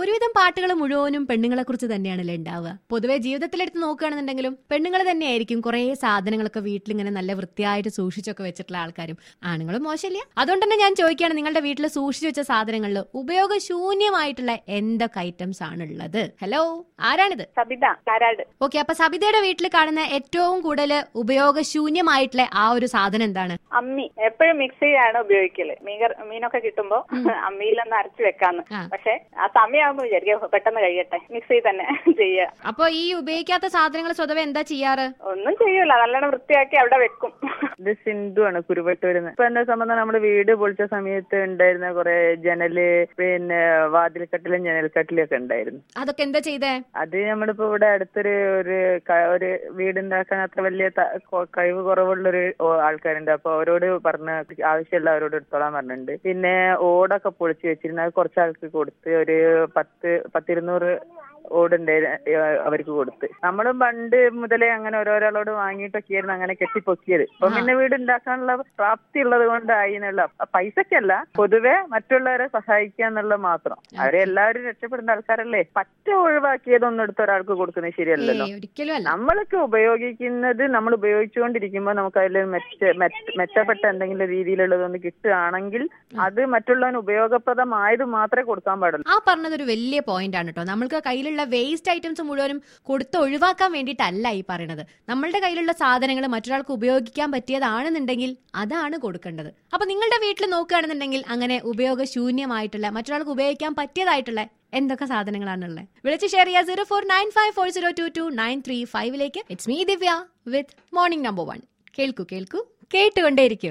ഒരുവിധം പാട്ടുകൾ മുഴുവനും പെണ്ണുങ്ങളെ കുറിച്ച് തന്നെയാണല്ലോ ഉണ്ടാവുക പൊതുവെ ജീവിതത്തിലെടുത്ത് നോക്കുകയാണെന്നുണ്ടെങ്കിലും പെണ്ണുങ്ങൾ തന്നെയായിരിക്കും കുറെ സാധനങ്ങളൊക്കെ വീട്ടിലിങ്ങനെ നല്ല വൃത്തിയായിട്ട് സൂക്ഷിച്ചൊക്കെ വെച്ചിട്ടുള്ള ആൾക്കാരും ആണുങ്ങളും മോശമില്ല അതുകൊണ്ട് തന്നെ ഞാൻ ചോദിക്കുകയാണ് നിങ്ങളുടെ വീട്ടിൽ സൂക്ഷിച്ചു വെച്ച സാധനങ്ങളിൽ ഉപയോഗശൂന്യമായിട്ടുള്ള എന്തൊക്കെ ഐറ്റംസ് ആണ് ഉള്ളത് ഹലോ ആരാണിത് സബിത കാരാട് ഓക്കെ അപ്പൊ സബിതയുടെ വീട്ടിൽ കാണുന്ന ഏറ്റവും കൂടുതൽ ഉപയോഗശൂന്യമായിട്ടുള്ള ആ ഒരു സാധനം എന്താണ് അമ്മി എപ്പോഴും മിക്സിയാണ് ഉപയോഗിക്കല് മീൻ കറി- മീനൊക്കെ കിട്ടുമ്പോ അമ്മിയിലൊന്ന് അരച്ചു വെക്കാന്ന് ആ. പക്ഷെ ആ സമയമാകുമ്പോ വിചാരിക്കുക പെട്ടെന്ന് കഴിയട്ടെ മിക്സി തന്നെ ചെയ്യുക അപ്പൊ ഈ ഉപയോഗിക്കാത്ത സാധനങ്ങൾ സ്വതവേ എന്താ ചെയ്യാറ് ഒന്നും ചെയ്യൂല നല്ലോണം വൃത്തിയാക്കി അവിടെ വെക്കും ഇത് സിന്ധു ആണ് കുരുവട്ടൂരിന്ന് ഇപ്പൊ എന്നെ സംബന്ധം നമ്മുടെ വീട് പൊളിച്ച സമയത്ത് ഉണ്ടായിരുന്ന കുറെ ജനല് പിന്നെ വാതിൽക്കട്ടിലും ജനൽക്കട്ടിലും ഒക്കെ ഉണ്ടായിരുന്നു അതൊക്കെ എന്താ ചെയ്തേ അത് നമ്മളിപ്പോ ഇവിടെ അടുത്തൊരു ഒരു ക- ഒരു വീടുണ്ടാക്കാൻ അത്ര വലിയ ത- കൊ- കഴിവ് കുറവുള്ളൊരു ഓ- ആൾക്കാരുണ്ട് അപ്പൊ അവരോട് പറഞ്ഞ ആവശ്യമുള്ള അവരോട് എടുത്തോളാൻ പറഞ്ഞിട്ടുണ്ട് പിന്നെ ഓടൊക്കെ പൊളിച്ച് വെച്ചിരുന്നു അത് കുറച്ച് ആൾക്ക് കൊടുത്ത് ഒരു പത്ത് പത്തിരുന്നൂറ് ഓടുണ്ടായിരുന്നു അവർക്ക് കൊടുത്ത് നമ്മളും പണ്ട് മുതലേ അങ്ങനെ ഓരോരാളോട് വാങ്ങിയിട്ടൊക്കെയായിരുന്നു അങ്ങനെ കെട്ടിപ്പൊക്കിയത് ഇപ്പൊ പിന്നെ വീട് ഉണ്ടാക്കാനുള്ള പ്രാപ്തി ഉള്ളത് കൊണ്ടായി എന്നുള്ള പൈസക്കല്ല പൊതുവെ മറ്റുള്ളവരെ സഹായിക്കുക എന്നുള്ളത് മാത്രം അവരെ എല്ലാവരും രക്ഷപ്പെടുന്ന ആൾക്കാരല്ലേ പറ്റ ഒഴിവാക്കിയതൊന്നും എടുത്ത ഒരാൾക്ക് കൊടുക്കുന്നത് ശരിയല്ലല്ലോ ഏയ്, ഒരിക്കലും അല്ല നമ്മളൊക്കെ ഉപയോഗിക്കുന്നത് നമ്മൾ ഉപയോഗിച്ചുകൊണ്ടിരിക്കുമ്പോൾ നമുക്ക് അതിൽ മെച്ച മെച്ച- മെച്ചപ്പെട്ട എന്തെങ്കിലും രീതിയിലുള്ളതൊന്ന് കിട്ടുകയാണെങ്കിൽ അത് മറ്റുള്ളവന് ഉപയോഗപ്രദമായത് മാത്രമേ കൊടുക്കാൻ പാടുള്ളൂ ആ പറഞ്ഞത് ഒരു വലിയ പോയിന്റ് ആണ് കേട്ടോ നമ്മൾക്ക് കയ്യിലുള്ള വേസ്റ്റ് ഐറ്റംസ് മുഴുവനും കൊടുത്ത് ഒഴിവാക്കാൻ വേണ്ടിയിട്ടല്ല ഈ പറയുന്നത് നമ്മളുടെ കയ്യിലുള്ള സാധനങ്ങൾ മറ്റൊരാൾക്ക് ഉപയോഗിക്കാൻ പറ്റിയതാണെന്നുണ്ടെങ്കിൽ അതാണ് കൊടുക്കേണ്ടത് അപ്പൊ നിങ്ങളുടെ വീട്ടിൽ നോക്കുകയാണെന്നുണ്ടെങ്കിൽ അങ്ങനെ ഉപയോഗശൂന്യമായിട്ടുള്ള മറ്റൊരാൾക്ക് ഉപയോഗിക്കാൻ പറ്റിയതായിട്ടുള്ള എന്തൊക്കെ സാധനങ്ങളാണുള്ളത് വിളിച്ച് ഷെയർ ചെയ്യുക zero four nine five four zero two two nine three ഫൈവിലേക്ക് it's me Divya with morning number one കേൾക്കൂ കേൾക്കൂ കേട്ടുകൊണ്ടേയിരിക്കൂ